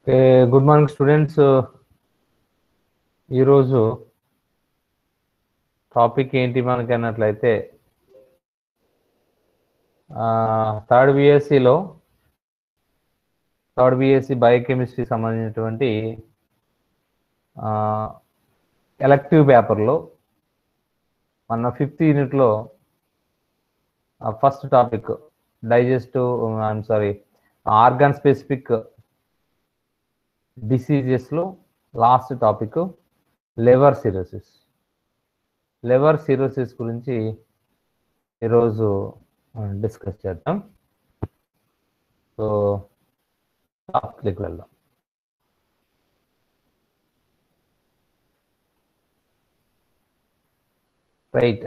Okay good morning students ఈరోజు topic ఏంటి మనకి అన్నట్లయితే థర్డ్ బిఎస్సిలో థర్డ్ బిఎస్సి బయోకెమిస్ట్రీ సంబంధించినటువంటి ఎలక్టివ్ పేపర్లో మన ఫిఫ్త్ యూనిట్లో first topic digestive I'm sorry organ specific డిసీజెస్లో last topic liver cirrhosis liver cirrhosis గురించి ఈరోజు డిస్కస్ చేద్దాం సో టాపిక్ వెళ్దాం రైట్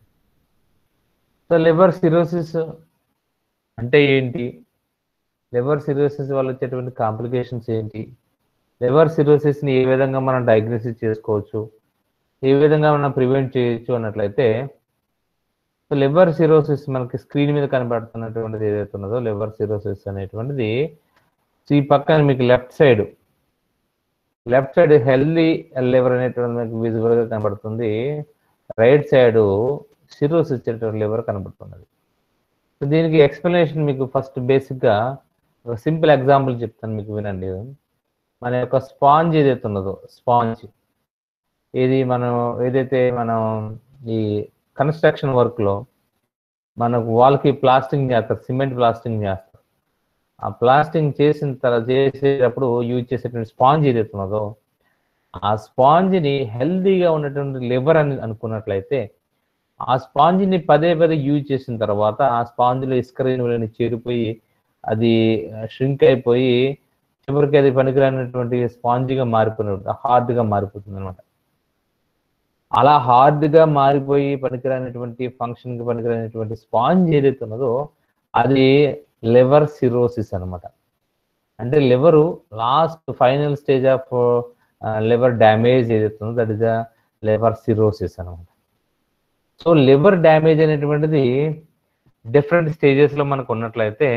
సో లివర్ సిరోసిస్ అంటే ఏంటి లివర్ సిరోసిస్ వల్ల వచ్చేటువంటి కాంప్లికేషన్స్ ఏంటి లివర్ సిరోసిస్ని ఏ విధంగా మనం డయాగ్నోసిస్ చేసుకోవచ్చు ఏ విధంగా మనం ప్రివెంట్ చేయొచ్చు అన్నట్లయితే సో లివర్ సిరోసిస్ మనకి స్క్రీన్ మీద కనబడుతున్నటువంటిది ఏదైతే ఉన్నదో లివర్ సిరోసిస్ అనేటువంటిది ఈ పక్కన మీకు left side left side healthy liver అనేటువంటి మీకు విజువల్గా కనబడుతుంది రైట్ సైడ్ సిరోసిస్ వచ్చేటువంటి లివర్ కనబడుతున్నది సో దీనికి ఎక్స్ప్లెనేషన్ మీకు ఫస్ట్ బేసిక్గా ఒక సింపుల్ ఎగ్జాంపుల్ చెప్తాను మీకు వినండి మన యొక్క స్పాంజ్ ఏదైతే ఉన్నదో స్పాంజ్ ఇది మనం ఏదైతే మనం ఈ కన్స్ట్రక్షన్ వర్క్లో మనకు వాల్కి ప్లాస్టింగ్ చేస్తారు సిమెంట్ ప్లాస్టింగ్ చేస్తారు ఆ ప్లాస్టింగ్ చేసిన తర్వాత చేసేటప్పుడు యూజ్ చేసేటువంటి స్పాంజ్ ఏదైతే ఉన్నదో ఆ స్పాంజ్ని హెల్దీగా ఉన్నటువంటి లివర్ అని అనుకున్నట్లయితే ఆ స్పాంజ్ని పదే పదే యూజ్ చేసిన తర్వాత ఆ స్పాంజ్లో ఇస్కరీన్ చేరిపోయి అది షింక్ అయిపోయి చివరికి అది పనికిరానటువంటి స్పాంజిగా మారిపోయినట్టు హార్డ్గా మారిపోతుంది అనమాట అలా హార్డ్గా మారిపోయి పనికిరానటువంటి ఫంక్షన్కి పనికిరానటువంటి స్పాంజ్ ఏదైతే ఉన్నదో అది లివర్ సిరోసిస్ అనమాట అంటే liver last final stage of liver damage ఏదైతే ఉందో that is the liver cirrhosis అనమాట సో లివర్ డ్యామేజ్ అనేటువంటిది డిఫరెంట్ స్టేజెస్లో మనకు ఉన్నట్లయితే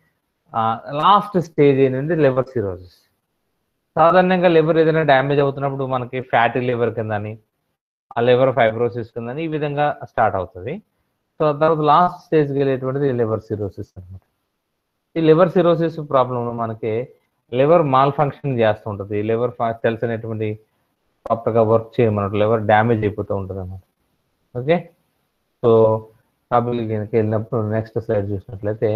లాస్ట్ స్టేజ్ ఏంటంటే లివర్ సిరోసిస్ సాధారణంగా లివర్ ఏదైనా డ్యామేజ్ అవుతున్నప్పుడు మనకి ఫ్యాటీ లివర్ కిందని ఆ లివర్ ఫైబ్రోసిస్ కిందని ఈ విధంగా స్టార్ట్ అవుతుంది సో తర్వాత లాస్ట్ స్టేజ్కి వెళ్ళేటువంటిది లివర్ సిరోసిస్ అనమాట ఈ లివర్ సిరోసిస్ ప్రాబ్లం మనకి లివర్ మాల్ ఫంక్షన్ చేస్తూ ఉంటుంది లివర్ సెల్స్ అనేటువంటి ప్రాపర్గా వర్క్ చేయమన్నట్టు లివర్ డ్యామేజ్ అయిపోతూ ఉంటుంది అన్నమాట ఓకే సో టాపిక్ వెళ్ళినప్పుడు నెక్స్ట్ స్లైడ్ చూసినట్లయితే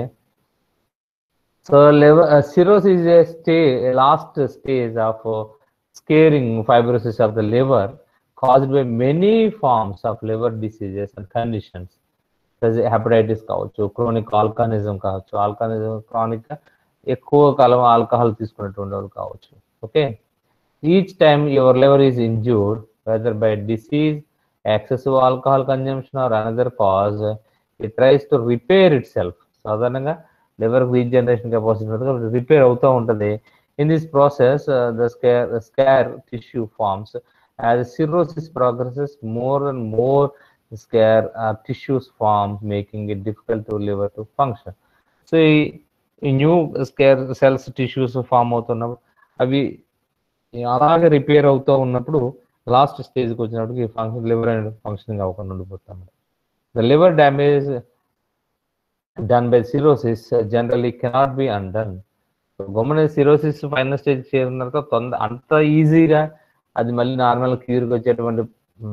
so liver uh, cirrhosis is a stage, a last stage of uh, scaring fibrosis of the liver caused by many forms of liver diseases and conditions. Hepatitis కావచ్చు chronic alcoholism కావచ్చు alcoholism chronic ఎక్కువ కాలం alcohol తీసుకునేటువంటి వాళ్ళు కావచ్చు okay each time your liver is injured whether by disease excessive alcohol consumption or another cause it tries to repair itself సాధారణంగా liver regeneration capacity repair అవుతూ ఉంటుంది in this process the scar scar tissue forms as cirrhosis progresses more and more scar tissues form making it difficult to liver to function so ఈ new scar cells tissues form అవుతున్నప్పుడు అవి అలాగే repair అవుతూ ఉన్నప్పుడు last స్టేజ్కి వచ్చినప్పటికి function liver అనేది functioning అవ్వకుండా ఉండిపోతాం the liver damage done by cirrhosis generally cannot be undone గమ్మున సిరోసిస్ ఫైనల్ స్టేజ్ చేరిన తర్వాత తొందర అంత ఈజీగా అది మళ్ళీ నార్మల్ క్యూర్కి వచ్చేటువంటి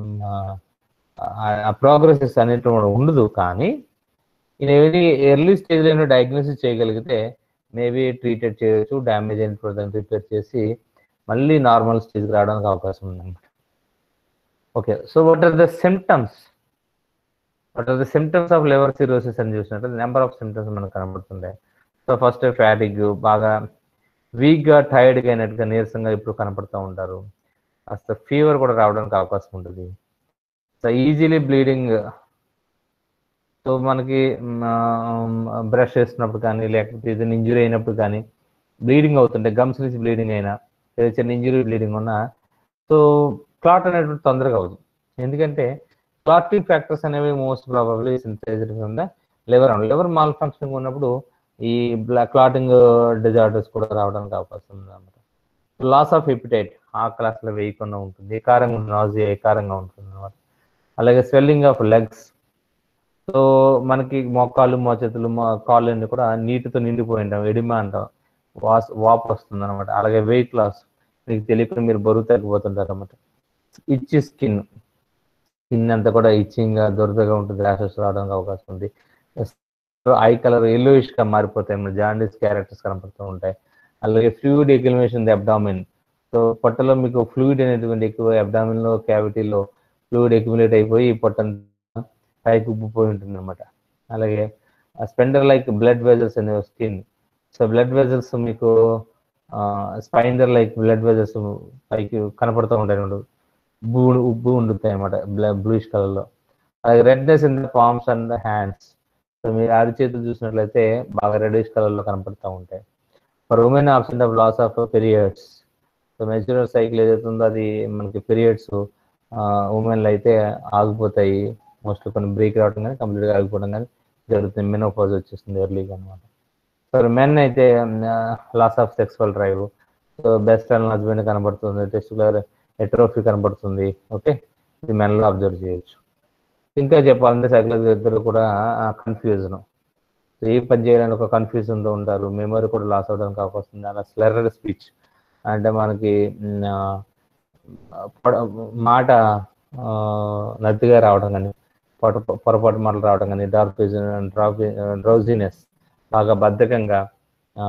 ఆ ప్రోగ్రెసెస్ అనేటువంటి ఉండదు కానీ ఇది ఎర్లీ స్టేజ్లో డయాగ్నోసిస్ చేయగలిగితే మేబీ ట్రీటెడ్ చేయొచ్చు డ్యామేజ్ అయినటువంటి రిపేర్ చేసి మళ్ళీ నార్మల్ స్టేజ్కి రావడానికి అవకాశం ఉందన్నమాట okay so what are the symptoms what are the symptoms of liver cirrhosis అని చూసినట్టు నెంబర్ ఆఫ్ సిమ్టమ్స్ మనకు కనబడుతుండే సో ఫస్ట్ ఫ్యాటిక్ బాగా వీక్గా టైర్డ్గా అయినట్టుగా నీరసంగా ఇప్పుడు కనపడుతూ ఉంటారు కాస్త ఫీవర్ కూడా రావడానికి అవకాశం ఉంటుంది సో ఈజీలీ బ్లీడింగ్ సో మనకి బ్రష్ చేస్తున్నప్పుడు కానీ లేకపోతే ఏదైనా ఇంజురీ అయినప్పుడు కానీ బ్లీడింగ్ అవుతుంటే గమ్స్ నుంచి బ్లీడింగ్ అయినా ఏదో చిన్న ఇంజురీ బ్లీడింగ్ ఉన్నా సో క్లాట్ అనేటువంటి తొందరగా అవుతుంది ఎందుకంటే క్లాటింగ్ ఫ్యాక్టర్స్ అనేవి most probably synthesized from the liver liver malfunction ఉన్నప్పుడు ఈ బ్లాక్ క్లాటింగ్ డిజార్డర్స్ కూడా రావడానికి అవకాశం ఉంది అన్నమాట లాస్ ఆఫ్ ఎపిటైట్ ఆ క్లాస్లో వేయకుండా ఉంటుంది ఏకారంగా నాజియా ఏకారంగా ఉంటుంది అనమాట అలాగే స్వెల్లింగ్ ఆఫ్ లెగ్స్ సో మనకి మోకాళ్ళు మోచేతులు మా కాళ్ళు అన్ని కూడా నీటితో నిండిపోయి ఉంటాం ఎడిమా అంటాం వాస్ వాపు వస్తుంది అనమాట అలాగే వెయిట్ లాస్ మీకు తెలియకుండా మీరు బరువు తగ్గిపోతుంటారు అనమాట ఇచ్చి స్కిన్ స్కిన్ అంతా కూడా ఇచ్చింగ్ గా దొరదగా ఉంటుంది ర్యాషెస్ రావడానికి అవకాశం ఉంది ఐ కలర్ ఎల్లోయిష్ గా మారిపోతాయి మన జాండీస్ క్యారెక్టర్స్ కనపడుతూ ఉంటాయి అలాగే fluid accumulation the abdomen so పొట్టలో మీకు ఫ్లూయిడ్ అనేటువంటి ఎక్కువ అబ్డామిన్ లో క్యావిటీలో ఫ్లూయిడ్ ఎక్యుములేట్ అయిపోయి పొట్ట పైకి ఉబ్బిపోయి ఉంటుంది అనమాట అలాగే స్పెండర్ లైక్ బ్లడ్ వెజల్స్ అనే స్కిన్ సో బ్లడ్ వెజల్స్ మీకు స్పైండర్ లైక్ బ్లడ్ వెజల్స్ పైకి కనపడుతూ ఉంటాయి రెండు ఉబ్బు ఉబ్బు ఉండుతాయి అనమాట బ్లూయిష్ కలర్ లో అలాగే redness in the palms and the hands so మీరు అరిచేతులు చూసినట్లయితే బాగా రెడ్డిష్ కలర్ లో కనపడుతూ ఉంటాయి for women option of loss of periods so menstrual cycle ఏదైతే ఉందో అది మనకి పీరియడ్స్ ఉమెన్లో అయితే ఆగిపోతాయి మోస్ట్లీ కొన్ని బ్రేక్ రావడం కానీ కంప్లీట్గా ఆగిపోవడం కానీ జరుగుతుంది మెనోపాజ్ వచ్చేస్తుంది ఎర్లీగా అనమాట సో మెన్ అయితే loss of sexual drive so best and husband కనబడుతుంది టెస్టులర్ ఎట్రోఫీ కనబడుతుంది ఓకే ఇది మెన్లో అబ్జర్వ్ చేయొచ్చు ఇంకా చెప్పాలంటే సైకలాజీ ఇద్దరు కూడా కన్ఫ్యూజన్ ఏ పని చేయడానికి ఒక కన్ఫ్యూజన్తో ఉంటారు మెమరీ కూడా లాస్ అవడానికి అవకాశం ఉంది అలా స్లెర్డ్ స్పీచ్ అంటే మనకి మ్, ఆ, పొడ- మాట ఆ, నత్తిగా రావడం కానీ పొట పొరపాటు మాటలు రావడం కానీ డార్క్ డ్రాప్ డ్రౌజినెస్ బాగా బద్ధకంగా ఆ,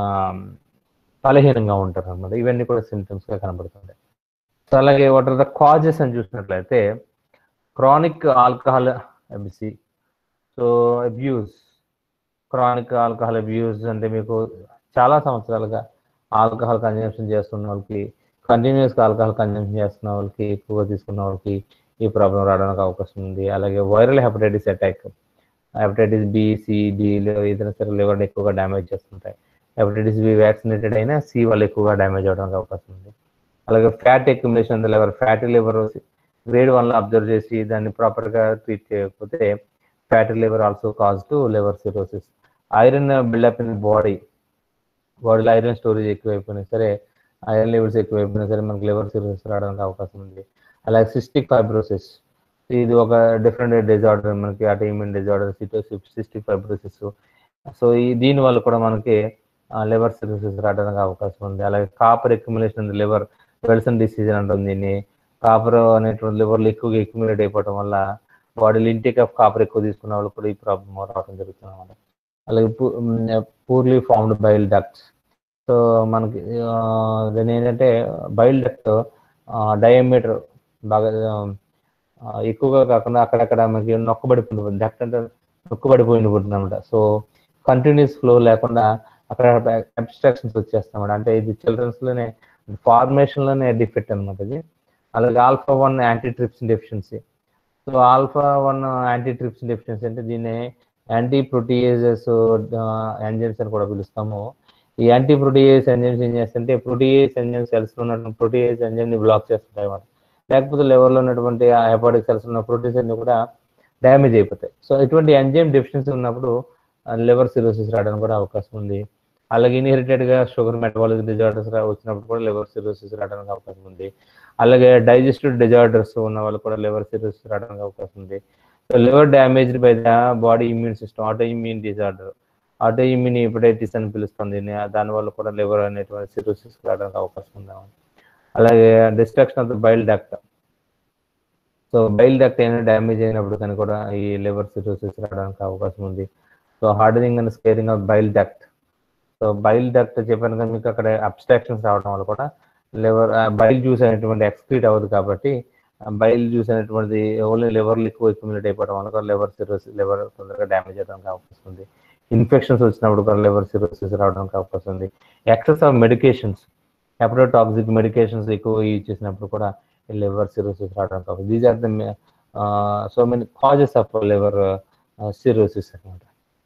బలహీనంగా ఉంటారు అన్నమాట ఇవన్నీ కూడా symptoms గా కనబడుతుంటాయి సో అలాగే వాట్ ఆర్ ద కాజెస్ అని చూసినట్లయితే chronic alcohol ABC so abuse chronic alcohol abuse అంటే మీకు చాలా సంవత్సరాలుగా ఆల్కహాల్ కన్జంప్షన్ చేస్తున్న వాళ్ళకి కంటిన్యూస్గా ఆల్కహాల్ కన్జంప్షన్ చేస్తున్న వాళ్ళకి ఎక్కువగా తీసుకున్న వాళ్ళకి ఈ ప్రాబ్లం రావడానికి అవకాశం ఉంది అలాగే viral hepatitis attack hepatitis B C డిలో ఏదైనా సరే లివర్ ఎక్కువగా డ్యామేజ్ చేస్తుంటాయి హెపటైటిస్ బి వ్యాక్సినేటెడ్ అయినా సి వాళ్ళు ఎక్కువగా డ్యామేజ్ అవడానికి అవకాశం ఉంది అలాగే fat accumulation liver fatty liver grade వన్లో అబ్జర్వ్ చేసి దాన్ని ప్రాపర్గా ట్రీట్ చేయకపోతే fatty liver also cause to liver cirrhosis iron buildup in body బాడీలో ఐరన్ స్టోరేజ్ ఎక్కువైపోయినా సరే ఐరన్ లెవెల్స్ ఎక్కువైపోయినా సరే మనకి లివర్ సిరోసిస్ రావడానికి అవకాశం ఉంది అలాగే సిస్టిక్ ఫైబ్రోసిస్ ఇది ఒక డిఫరెంట్ డిజార్డర్ మనకి autoimmune disorder cystic fibrosis so ఈ దీని వల్ల కూడా మనకి లివర్ సిరోసిస్ రావడానికి అవకాశం ఉంది అలాగే copper accumulation liver Wilson disease అని అంటుంది దీన్ని కాపర్ అనేటువంటి లివర్లో ఎక్కువగా ఎక్యుములేట్ అయిపోవడం వల్ల బాడీలో ఇంటేక్ ఆఫ్ కాపర్ ఎక్కువ తీసుకున్న వాళ్ళు కూడా ఈ ప్రాబ్లమ్ రావడం జరుగుతుంది అన్నమాట అలాగే poorly formed bile ducts so మనకి ఆ, దాని ఏంటంటే బైల్ డక్ట్ డయామీటర్ బాగా ఆ, ఎక్కువగా కాకుండా అక్కడక్కడ మనకి నొక్కబడిపోయింది డక్ట్ అంటే నొక్కబడిపోయింది ఉంటుంది అనమాట సో కంటిన్యూస్ ఫ్లో లేకుండా అక్కడ అబ్స్ట్రాక్షన్స్ వచ్చేస్తాం అంటే ఇది చిల్డ్రన్స్ లోనే ఫార్మేషన్ లోనే డిఫెక్ట్ అనమాట ఇది అలాగే alpha one antitrypsin deficiency so alpha one antitrypsin deficiency అంటే దీన్ని యాంటీ ప్రోటీయేజెస్ ఎంజైమ్స్ అని కూడా పిలుస్తాము ఈ యాంటీ ప్రోటీయేజ్ ఎంజైమ్స్ ఏం చేస్తుంటే ప్రోటీయేజ్ ఎంజైమ్ సెల్స్ లో ఉన్నటువంటి ప్రోటీయేజ్ ఎంజైమ్ ని బ్లాక్ చేస్తుంటాయి అన్నమాట లేకపోతే liver లో ఉన్నటువంటి హెపాటిక్ సెల్స్ ఉన్న ప్రోటీన్స్ అన్ని కూడా డ్యామేజ్ అయిపోతాయి సో ఇటువంటి ఎంజైమ్ డెఫిషియన్సీ ఉన్నప్పుడు లివర్ సిరోసిస్ రావడానికి కూడా అవకాశం ఉంది అలాగే ఇన్హెరిటెడ్ గా షుగర్ మెటబాలిక్ డిజార్డర్స్ వచ్చినప్పుడు కూడా లివర్ సిరోసిస్ రావడానికి అవకాశం ఉంది అలాగే డైజెస్టివ్ డిజార్డర్స్ ఉన్న వాళ్ళు కూడా లివర్ సిరోసిస్ రావడానికి అవకాశం ఉంది so liver damaged by the body immune system autoimmune disorder autoimmune hepatitis అని పిలుస్తుంది దీన్ని. దానివల్ల కూడా లివర్ అనేటువంటి సిరోసిస్ రావడానికి అవకాశం ఉంది అలాగే destruction of the bile duct so bile duct అయినా డ్యామేజ్ అయినప్పుడు కానీ కూడా ఈ లివర్ సిరోసిస్ రావడానికి అవకాశం ఉంది so hardening and scarring of bile duct so bile duct చెప్పాను కదా మీకు అక్కడ అబ్స్ట్రాక్షన్స్ రావడం వల్ల కూడా లివర్ బైల్ జ్యూస్ అనేటువంటి ఎక్స్క్రీట్ అవ్వదు కాబట్టి బైల్ జ్యూస్ అనేటువంటిది ఓన్లీ లివర్లో ఎక్కువ అక్యుమిలేట్ అయిపోవడం వల్ల కూడా లివర్ సిరోసిస్ లివర్ తొందరగా డ్యామేజ్ అవడానికి అవకాశం ఉంది ఇన్ఫెక్షన్స్ వచ్చినప్పుడు కూడా లివర్ సిరోసిస్ రావడానికి అవకాశం ఉంది excess of medications hepatotoxic medications ఎక్కువ యూజ్ చేసినప్పుడు కూడా లివర్ సిరోసిస్ రావడానికి అవకాశం these are the so many causes of liver cirrhosis అనమాట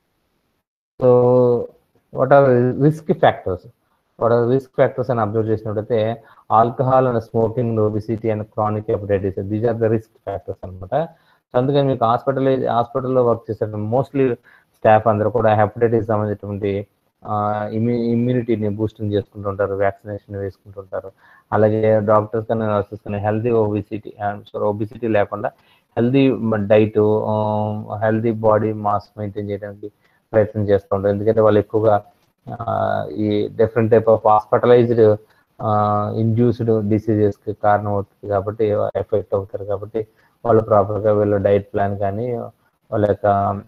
so what are risk factors what are risk factors అని అబ్జర్వ్ చేసినట్టయితే alcohol and smoking obesity and chronic hepatitis these are the risk factors అనమాట so అందుకని మీకు hospital హాస్పిటల్లో work చేసే mostly staff అందరూ కూడా హెపటైటిస్ సంబంధించినటువంటి ఇమ్యూ ఇమ్యూనిటీని బూస్టింగ్ చేసుకుంటుంటారు వ్యాక్సినేషన్ వేసుకుంటుంటారు అలాగే డాక్టర్స్ కానీ నర్సెస్ కానీ హెల్దీ ఓబిసిటీ సో ఓబిసిటీ లేకుండా healthy diet healthy body mass maintain చేయడానికి ప్రయత్నం చేస్తూ ఉంటారు ఎందుకంటే వాళ్ళు ఎక్కువగా ఆ, ఈ different type of hospitalized induced డిసీజెస్కి కారణం అవుతుంది కాబట్టి ఎఫెక్ట్ అవుతారు కాబట్టి వాళ్ళు ప్రాపర్గా వీళ్ళు డైట్ ప్లాన్ కానీ వాళ్ళ యొక్క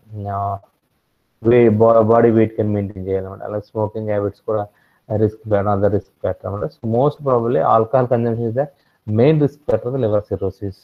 way body weight can maintain చేయాలన్నమాట అలాగే స్మోకింగ్ హ్యాబిట్స్ కూడా risk factor other risk factor అనమాట so most probably alcohol consumption is the main risk factor liver cirrhosis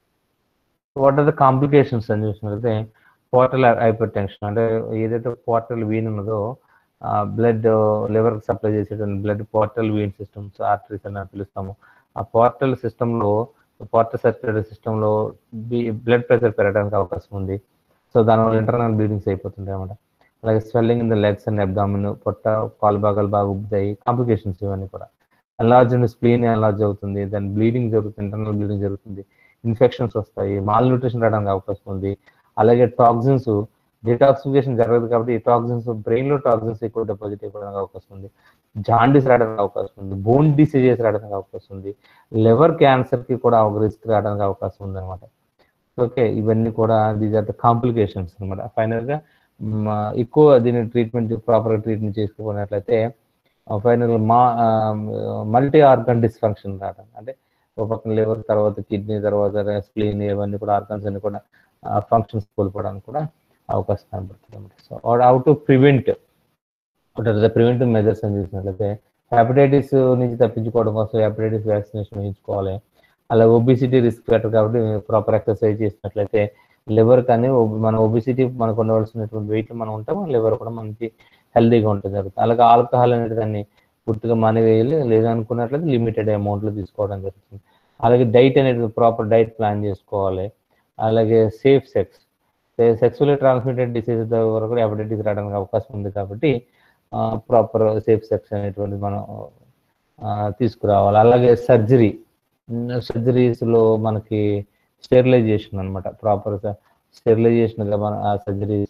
what are the complications అని చూసినట్లయితే పోర్టల్ హైపర్ టెన్షన్ అంటే ఏదైతే portal vein ఉన్నదో blood లివర్కి సప్లై చేసేటువంటి blood portal vein systems arteries అని పిలుస్తాము ఆ పోర్టల్ సిస్టంలో పోర్టల్ సర్క్యులేటరీ సిస్టంలో బ్లడ్ ప్రెషర్ పెరగడానికి అవకాశం ఉంది సో దానివల్ల ఇంటర్నల్ బ్లీడింగ్స్ అయిపోతుంటాయి అన్నమాట అలాగే swelling in the legs and abdomen పొట్ట కాలు భాగాలు బాగా ఉబ్బుతాయి కాంప్లికేషన్స్ ఇవన్నీ కూడా ఎన్లార్జ్ అండ్ స్ప్లీన్ ఎన్లార్జ్ అవుతుంది దాని బ్లీడింగ్ జరుగుతుంది ఇంటర్నల్ బ్లీడింగ్ జరుగుతుంది ఇన్ఫెక్షన్స్ వస్తాయి మాల్ న్యూట్రిషన్ రావడానికి అవకాశం ఉంది అలాగే టాక్సిన్స్ డిటాక్సిఫికేషన్ జరగదు కాబట్టి ఈ టాక్సిన్స్ బ్రెయిన్ లో టాక్సిన్స్ ఎక్కువ డిపాజిట్ అయిపోవడానికి అవకాశం ఉంది జాండీస్ రావడానికి అవకాశం ఉంది బోన్ డిసీజెస్ రావడానికి అవకాశం ఉంది లివర్ క్యాన్సర్ కి కూడా ఒక రిస్క్ రావడానికి అవకాశం ఉంది అనమాట ఓకే ఇవన్నీ కూడా దీస్ ఆర్ ద కాంప్లికేషన్స్ అనమాట ఫైనల్ గా మ, ఎక్కువ దీని ట్రీట్మెంట్ ప్రాపర్ గా ట్రీట్మెంట్ చేసుకున్నట్లయితే ఫైనల్ మా మల్టీ ఆర్గన్ డిస్ఫంక్షన్ రావడం అంటే ఒక పక్కన లివర్ తర్వాత కిడ్నీ తర్వాత స్ప్లీన్ ఇవన్నీ కూడా ఆర్గన్స్ అన్ని కూడా ఫంక్షన్స్ కోల్పోవడానికి కూడా అవకాశం కనబడుతుంది అనమాట so how to prevent what are the preventive measures అని చూసినట్లయితే హెపటైటిస్ నుంచి తప్పించుకోవడం కోసం హెపటైటిస్ వ్యాక్సినేషన్ వేయించుకోవాలి అలా ఒబిసిటీ రిస్క్ ఫ్యాక్టర్ కాబట్టి ప్రాపర్ ఎక్సర్సైజ్ చేసినట్లయితే లివర్ కానీ ob- మన ఒబిసిటీ మనకు ఉండవలసినటువంటి వెయిట్ మనం ఉంటాం లివర్ కూడా మనకి హెల్దీగా ఉంటుంది జరుగుతుంది అలాగే ఆల్కహాల్ అనేది దాన్ని పూర్తిగా మానేవేయాలి లేదనుకున్నట్లయితే లిమిటెడ్ అమౌంట్లో తీసుకోవడం జరుగుతుంది అలాగే డైట్ అనేది ప్రాపర్ డైట్ ప్లాన్ చేసుకోవాలి అలాగే safe sex sexually transmitted disease వరకు కూడా హెపటైటిస్ రావడానికి అవకాశం ఉంది కాబట్టి ప్రాపర్ సేఫ్ సెక్స్ అనేటువంటిది మనం ఆ, తీసుకురావాలి అలాగే సర్జరీ సర్జరీస్లో మనకి స్టెరిలైజేషన్ అనమాట ప్రాపర్ స్టెరిలైజేషన్గా మన ఆ సర్జరీస్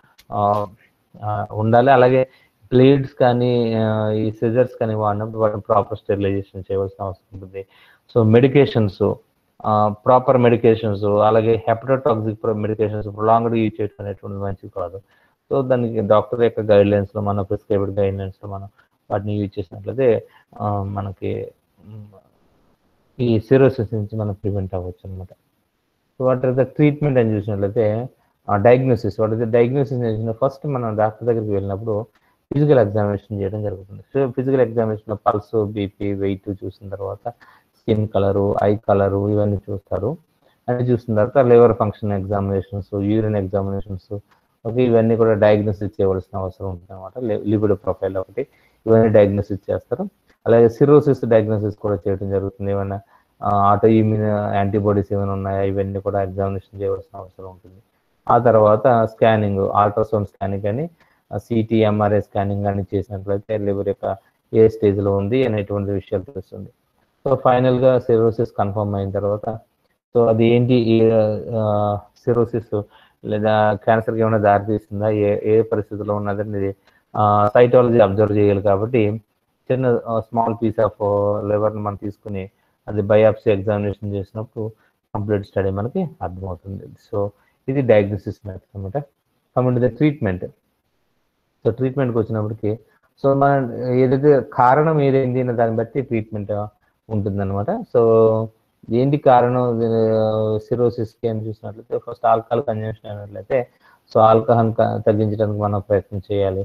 ఉండాలి అలాగే బ్లేడ్స్ కానీ ఆ, ఈ సిజర్స్ కానీ వాడినప్పుడు వాటిని ప్రాపర్ స్టెరిలైజేషన్ చేయవలసిన అవసరం ఉంటుంది సో మెడికేషన్స్ ప్రాపర్ మెడికేషన్స్ అలాగే హెపటోటాక్సిక్ మెడికేషన్స్ లాంగ్ యూజ్ చేయడం అనేటువంటిది మంచిది కాదు సో దానికి డాక్టర్ యొక్క గైడ్ లైన్స్లో మన ప్రిస్క్రైబ్డ్ గైడ్ లైన్స్లో మనం వాటిని యూజ్ చేసినట్లయితే ఆ, మనకి మ్, ఈ సిరోసిస్ నుంచి మనం ప్రివెంట్ అవ్వచ్చు అనమాట so what are the treatment అని చూసినట్లయితే diagnosis what is the diagnosis first మనం డాక్టర్ దగ్గరికి వెళ్ళినప్పుడు ఫిజికల్ ఎగ్జామినేషన్ చేయడం జరుగుతుంది so physical examination pulse BP weight చూసిన తర్వాత స్కిన్ కలరు ఐ కలరు ఇవన్నీ చూస్తారు అన్ని చూసిన తర్వాత liver function examinations urine examinations okay ఇవన్నీ కూడా డయాగ్నోసిస్ చేయవలసిన అవసరం ఉంటుంది అనమాట లిపిడ్ ప్రొఫైల్ ఒకటి ఇవన్నీ డయాగ్నోసిస్ చేస్తారు అలాగే సిరోసిస్ డయాగ్నోసిస్ కూడా చేయడం జరుగుతుంది ఏమైనా ఆటో ఇమ్యూన్ యాంటీబాడీస్ ఏమైనా ఉన్నాయా ఇవన్నీ కూడా ఎగ్జామినేషన్ చేయవలసిన అవసరం ఉంటుంది ఆ తర్వాత స్కానింగ్ అల్ట్రాసౌండ్ స్కానింగ్ కానీ సిటీ ఎంఆర్ఐ స్కానింగ్ కానీ చేసినట్లయితే లివర్ యొక్క ఏ స్టేజ్లో ఉంది అనేటువంటి విషయాలు తెలుస్తుంది సో ఫైనల్గా సిరోసిస్ కన్ఫర్మ్ అయిన తర్వాత సో అది ఏంటి సిరోసిస్ లేదా క్యాన్సర్కి ఏమైనా దారి తీస్తుందా ఏ ఏ పరిస్థితిలో ఉన్నదని సైటాలజీ అబ్జర్వ్ చేయాలి కాబట్టి చిన్న స్మాల్ పీస్ ఆఫ్ లివర్ని మనం తీసుకుని అది బయాప్సీ ఎగ్జామినేషన్ చేసినప్పుడు కంప్లీట్ స్టడీ మనకి అర్థమవుతుంది సో ఇది డయాగ్నోసిస్ మెథడ్ అనమాట కమింగ్ ద ట్రీట్మెంట్ సో ట్రీట్మెంట్కి వచ్చినప్పటికి సో మన ఏదైతే కారణం ఏదైంది అనే దాన్ని బట్టి ట్రీట్మెంట్ ఉంటుందన్నమాట సో ఏంటి కారణం సిరోసిస్కి అని చూసినట్లయితే ఫస్ట్ ఆల్కహాల్ కన్జంప్షన్ అయినట్లయితే సో ఆల్కహాల్ తగ్గించడానికి మనం ప్రయత్నం చేయాలి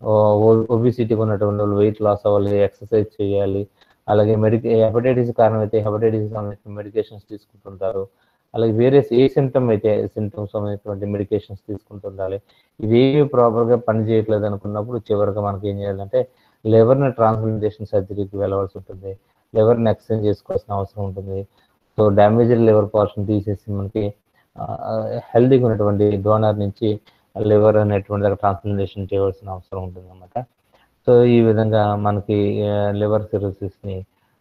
ఒబిసిటీ ఉన్నటువంటి వాళ్ళు వెయిట్ లాస్ అవ్వాలి ఎక్సర్సైజ్ చేయాలి అలాగే మెడికే హెపటైటిస్ కారణం అయితే హెపటైటిస్ సంబంధించిన మెడికేషన్స్ తీసుకుంటుంటారు అలాగే వేరే ఏ సిమ్టమ్ అయితే సిమ్టమ్స్ సంబంధించినటువంటి మెడికేషన్స్ తీసుకుంటుండాలి ఇవేమి ప్రాపర్గా పని చేయట్లేదు అనుకున్నప్పుడు చివరిగా మనకి ఏం చేయాలంటే లివర్ని ట్రాన్స్ప్లాంటేషన్ సర్జరీకి వెళ్ళవలసి ఉంటుంది లివర్ని ఎక్స్చేంజ్ చేసుకోవాల్సిన అవసరం ఉంటుంది సో డ్యామేజ్డ్ లివర్ పోర్షన్ తీసేసి మనకి హెల్దీగా ఉన్నటువంటి డోనర్ నుంచి లివర్ అనేటువంటి దగ్గర ట్రాన్స్ప్లాంటేషన్ చేయవలసిన అవసరం ఉంటుంది అనమాట సో ఈ విధంగా మనకి లివర్ సిరోసిస్ని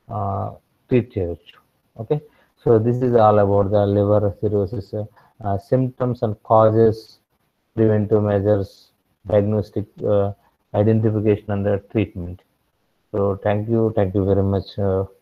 ట్రీట్ చేయవచ్చు okay so this is all about the liver cirrhosis symptoms and causes preventive measures diagnostic identification and the treatment. So thank you, thank you very much, uh,